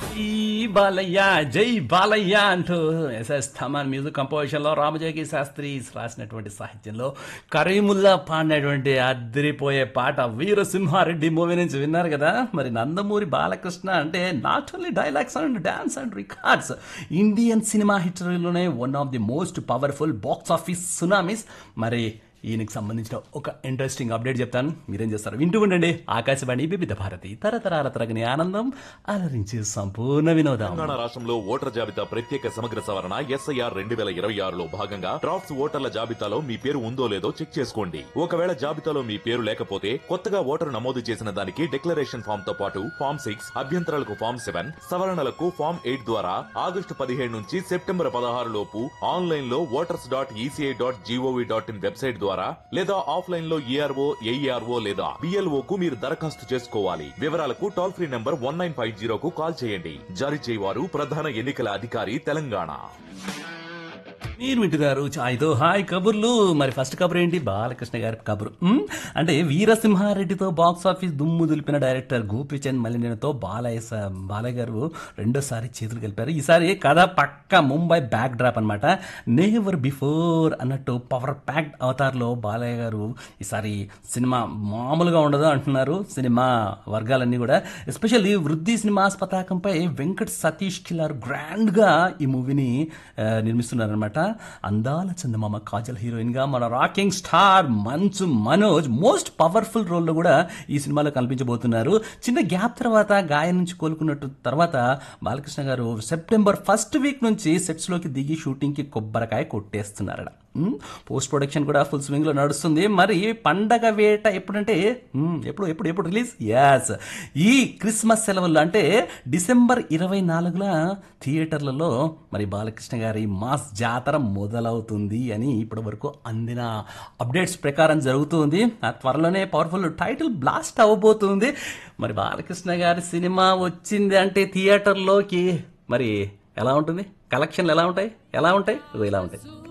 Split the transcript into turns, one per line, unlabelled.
ఈ బాలయ్య జై బాలయ్య అంటూ SS Thaman music కంపోజిషన్లో రామజోగి శాస్త్రి రాసినటువంటి సాహిత్యంలో కరీముల్లా పాడినటువంటి అద్దరిపోయే పాట వీరసింహారెడ్డి మూవీ నుంచి విన్నారు కదా మరి నందమూరి బాలకృష్ణ అంటే not only dialogues and dance and records Indian cinema హిస్టరీలోనే one of the most powerful box office tsunamis మరి ఈయనకి సంబంధించిన ఒక ఇంట్రెస్టింగ్ అప్డేట్ చెప్తాను మీరేం చేస్తారు వింటూ ఉండండి ఆకాశవాణి వివిధ భారతి తరతరాల తరగని ఆనందం అలరించి సంపూర్ణ వినోదం
తెలంగాణ రాష్ట్రంలో ఓటర్ జాబితా ప్రత్యేక సమగ్ర సవరణ ఎస్ఐఆర్ రెండు వేల ఇరవై ఆరులో భాగంగా డ్రాఫ్ట్స్ ఓటర్ల జాబితాలో మీ పేరు ఉందో లేదో చెక్ చేసుకోండి ఒకవేళ జాబితాలో మీ పేరు లేకపోతే కొత్తగా ఓటరు నమోదు చేసిన దానికి డిక్లరేషన్ ఫామ్ తో పాటు ఫామ్ సిక్స్ అభ్యంతరాలకు ఫామ్ సెవెన్ సవరణలకు ఫామ్ ఎయిట్ ద్వారా ఆగస్టు పదిహేడు నుంచి సెప్టెంబర్ పదహారు లోపు ఆన్లైన్ లో voters dot ECI dot GOV dot in website ద్వారా లేదా ఆఫ్లైన్ లో ఏఆర్ఓ ఏఈఆర్ఓ లేదా బిఎల్ఓ కు మీరు దరఖాస్తు చేసుకోవాలి వివరాలకు toll free number one nine five జీరోకు కాల్ చేయండి జారీ చేయవారు ప్రధాన ఎన్నికల అధికారి తెలంగాణ
మీరు వింటున్నారు ఛాయ్తో హాయ్ కబుర్లు మరి ఫస్ట్ కబుర్ ఏంటి బాలకృష్ణ గారి కబురు ఉమ్, అంటే వీరసింహారెడ్డితో బాక్స్ ఆఫీస్ దుమ్ము దులిపిన డైరెక్టర్ గోపీచంద్ మలినేనితో బాలయ్య స- బాలయ్య గారు రెండోసారి చేతులు కలిపారు ఈసారి కథ పక్క ముంబై బ్యాక్ డ్రాప్ అనమాట నేవర్ బిఫోర్ అన్నట్టు పవర్ ప్యాక్డ్ అవతార్లో బాలయ్య గారు ఈసారి సినిమా మామూలుగా ఉండదు అంటున్నారు సినిమా వర్గాలన్నీ కూడా ఎస్పెషల్లీ వృద్ధి సినిమాస్ పతాకంపై వెంకట్ సతీష్ కిల్లార్ గ్రాండ్గా ఈ మూవీని ఆ, నిర్మిస్తున్నారనమాట అందాల చందమామ కాజల్ హీరోయిన్ గా మన రాకింగ్ స్టార్ మంచు మనోజ్ మోస్ట్ పవర్ఫుల్ రోల్లో కూడా ఈ సినిమాలో కనిపించబోతున్నారు చిన్న గ్యాప్ తర్వాత గాయం నుంచి కోలుకున్నట్టు తర్వాత Balakrishna garu September first week నుంచి సెట్స్ లోకి దిగి షూటింగ్ కి కొబ్బరికాయ కొట్టేస్తున్నారట పోస్ట్ ప్రొడక్షన్ కూడా ఫుల్ స్వింగ్ లో నడుస్తుంది మరి పండగ వేట ఎప్పుడంటే మ్మ్, ఎప్పుడు ఎప్పుడు ఎప్పుడు రిలీజ్ యాస్ ఈ క్రిస్మస్ సెలవుల్లో అంటే డిసెంబర్ ఇరవై నాలుగున థియేటర్లలో మరి బాలకృష్ణ గారి మాస్ జాతర మొదలవుతుంది అని ఇప్పటి వరకు అందిన అప్డేట్స్ ప్రకారం జరుగుతుంది ఆ త్వరలోనే పవర్ఫుల్ టైటిల్ బ్లాస్ట్ అవ్వబోతుంది మరి బాలకృష్ణ గారి సినిమా వచ్చింది అంటే థియేటర్లోకి మరి ఎలా ఉంటుంది కలెక్షన్లు ఎలా ఉంటాయి ఎలా ఉంటాయి ఇగో ఇలా ఉంటాయి